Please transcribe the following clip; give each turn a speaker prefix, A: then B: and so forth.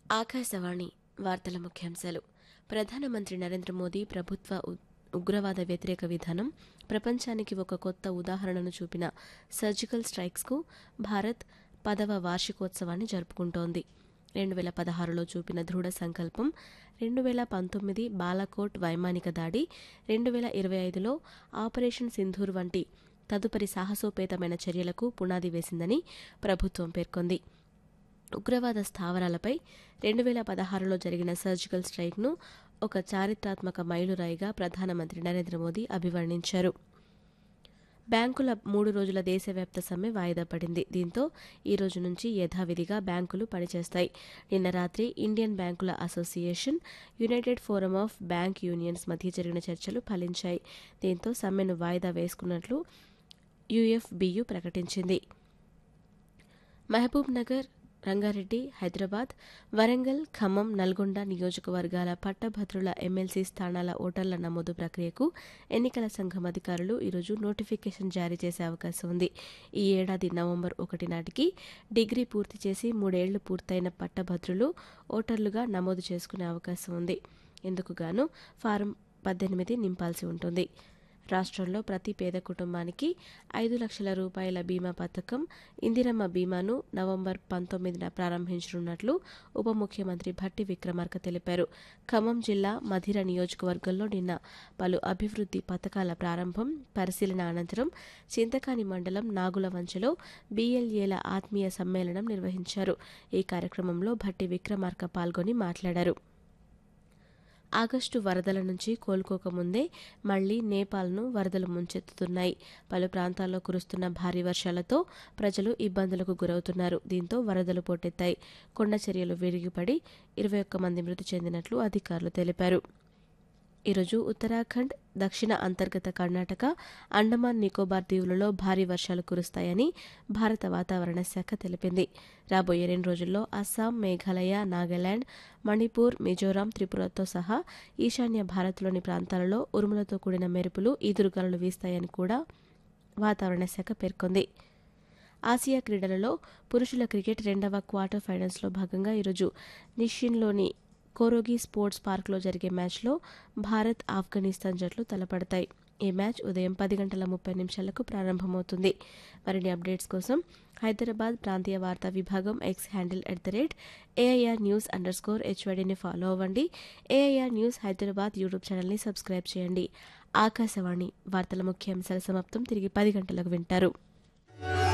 A: ఆకాశవాణి వార్తల ముఖ్యాంశాలు ప్రధానమంత్రి నరేంద్ర మోదీ ప్రభుత్వ ఉ- ఉగ్రవాద వ్యతిరేక విధానం ప్రపంచానికి ఒక కొత్త ఉదాహరణను చూపిన సర్జికల్ స్ట్రైక్స్కు భారత్ పదవ వార్షికోత్సవాన్ని జరుపుకుంటోంది రెండు వేల పదహారులో చూపిన దృఢ సంకల్పం రెండు వేల పంతొమ్మిది బాలాకోట్ వైమానిక దాడి రెండు వేల ఇరవై ఐదులో ఆపరేషన్ సింధూర్ వంటి తదుపరి సాహసోపేతమైన చర్యలకు పునాది వేసిందని ప్రభుత్వం పేర్కొంది ఉగ్రవాద స్థావరాలపై రెండు వేల పదహారులో జరిగిన సర్జికల్ స్ట్రైక్ను ఒక చారిత్రాత్మక మైలురాయిగా ప్రధానమంత్రి నరేంద్ర మోదీ అభివర్ణించారు బ్యాంకుల మూడు రోజుల దేశవ్యాప్త సమ్మె వాయిదా పడింది దీంతో ఈ రోజు నుంచి యథావిధిగా బ్యాంకులు పనిచేస్తాయి నిన్న రాత్రి ఇండియన్ బ్యాంకుల Association United Forum of Bank Unions మధ్య జరిగిన చర్చలు ఫలించాయి దీంతో సమ్మెను వాయిదా వేసుకున్నట్లు యుఎఫ్బియు ప్రకటించింది మహబూబ్ నగర్ రంగారెడ్డి హైదరాబాద్ వరంగల్ ఖమ్మం నల్గొండ నియోజకవర్గాల పట్టభద్రుల ఎమ్మెల్సీ స్థానాల ఓటర్ల నమోదు ప్రక్రియకు ఎన్నికల సంఘం అధికారులు ఈరోజు నోటిఫికేషన్ జారీ చేసే అవకాశం ఉంది ఈ ఏడాది నవంబర్ ఒకటి నాటికి డిగ్రీ పూర్తి చేసి మూడేళ్లు పూర్తయిన పట్టభద్రులు ఓటర్లుగా నమోదు చేసుకునే అవకాశం ఉంది ఇందుకు గాను ఫారం పద్దెనిమిది నింపాల్సి ఉంటుంది రాష్ట్రంలో ప్రతి పేద కుటుంబానికి ఐదు లక్షల రూపాయల బీమా పథకం ఇందిరమ్మ బీమాను నవంబర్ పంతొమ్మిదిన ప్రారంభించనున్నట్లు ఉప ముఖ్యమంత్రి భట్టి విక్రమార్క తెలిపారు ఖమ్మం జిల్లా మధిర నియోజకవర్గంలో నిన్న పలు అభివృద్ధి పథకాల ప్రారంభం పరిశీలన అనంతరం చింతకాని మండలం నాగుల వంచలో బీఎల్ఏల ఆత్మీయ సమ్మేళనం నిర్వహించారు ఈ కార్యక్రమంలో భట్టి విక్రమార్క పాల్గొని మాట్లాడారు ఆగస్టు వరదల నుంచి కోలుకోకముందే మళ్లీ నేపాల్ను వరదలు ముంచెత్తుతున్నాయి పలు ప్రాంతాల్లో కురుస్తున్న భారీ వర్షాలతో ప్రజలు ఇబ్బందులకు గురవుతున్నారు దీంతో వరదలు పోటెత్తాయి కొండ చర్యలు విరిగిపడి ఇరవై ఒక్క మంది మృతి చెందినట్లు అధికారులు తెలిపారు ఈరోజు ఉత్తరాఖండ్ దక్షిణ అంతర్గత కర్ణాటక అండమాన్ నికోబార్ దీవులలో భారీ వర్షాలు కురుస్తాయని భారత వాతావరణ శాఖ తెలిపింది రాబోయే రెండు రోజుల్లో అస్సాం మేఘాలయ నాగాలాండ్ మణిపూర్ మిజోరాం త్రిపురతో సహా ఈశాన్య భారత్లోని ప్రాంతాలలో ఉరుములతో కూడిన మెరుపులు ఈదురుగాలులు వీస్తాయని కూడా వాతావరణ శాఖ పేర్కొంది ఆసియా క్రీడలలో పురుషుల క్రికెట్ రెండవ క్వార్టర్ ఫైనల్స్లో భాగంగా ఈరోజు నిషిన్లోని కోరోగి స్పోర్ట్స్ పార్క్లో జరిగే మ్యాచ్లో భారత్ ఆఫ్ఘనిస్తాన్ జట్లు తలపడతాయి ఈ మ్యాచ్ ఉదయం పది గంటల ముప్పై నిమిషాలకు ప్రారంభమవుతుంది మరిన్ని అప్డేట్స్ కోసం హైదరాబాద్ ప్రాంతీయ వార్తా విభాగం X handle at the rate AIR news underscore హెచ్వైడీని ఫాలో అవ్వండి ఏఐఆర్ న్యూస్ హైదరాబాద్ యూట్యూబ్ ఛానల్ని సబ్స్క్రైబ్ చేయండి ఆకాశవాణి వార్తల ముఖ్యాంశాల సమాప్తం తిరిగి పది గంటలకు వింటారు